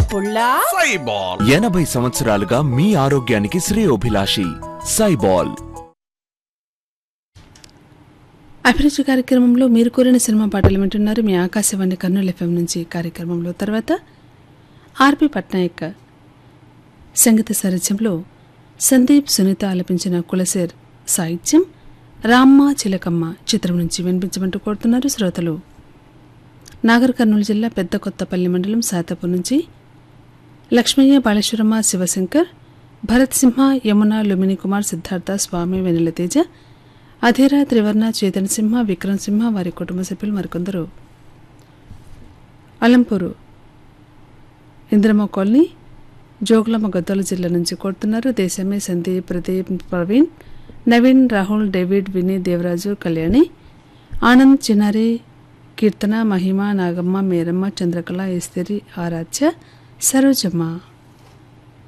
పుల్లా సైబాల్ ఎనభై సంవత్సరాలుగా మీ ఆరోగ్యానికి శ్రేయోభిలాషి సైబాల్ అభిరుచి కార్యక్రమంలో మీరు కోరిన సినిమా పాటలు వింటున్నారు మీ ఆకాశవాణి కర్నూలు ఎఫ్ఎం నుంచి కార్యక్రమంలో తర్వాత ఆర్పి పట్నాయక్ సంగీత సారథ్యంలో సందీప్ సునీత ఆలపించిన కులసేర్ సాహిత్యం రామ్మ చిలకమ్మ చిత్రం నుంచి వినిపించమంటూ కోరుతున్నారు శ్రోతలు నాగర్ కర్నూలు జిల్లా పెద్ద కొత్తపల్లి మండలం సాతాపూర్ నుంచి లక్ష్మయ్య బాలేశ్వరమ్మ శివశంకర్ భరత్ సింహ యమున లుమిని కుమార్ సిద్ధార్థ స్వామి వెన్నెల తేజ అధీర త్రివర్ణ చేతన్ సింహ విక్రమ్ సింహ వారి కుటుంబ సభ్యులు మరికొందరు అలంపూరు ఇంద్రమ్మ కాలనీ జోగులమ్మ గద్దోల జిల్లా నుంచి కోరుతున్నారు దేశమే సందీప్ ప్రదీప్ ప్రవీణ్ నవీన్ రాహుల్ డేవిడ్ వినీ దేవరాజు కళ్యాణి ఆనంద్ చిన్నారి కీర్తన మహిమ నాగమ్మ మేరమ్మ చంద్రకళ ఈస్తరి ఆరాధ్య సరోజమ్మ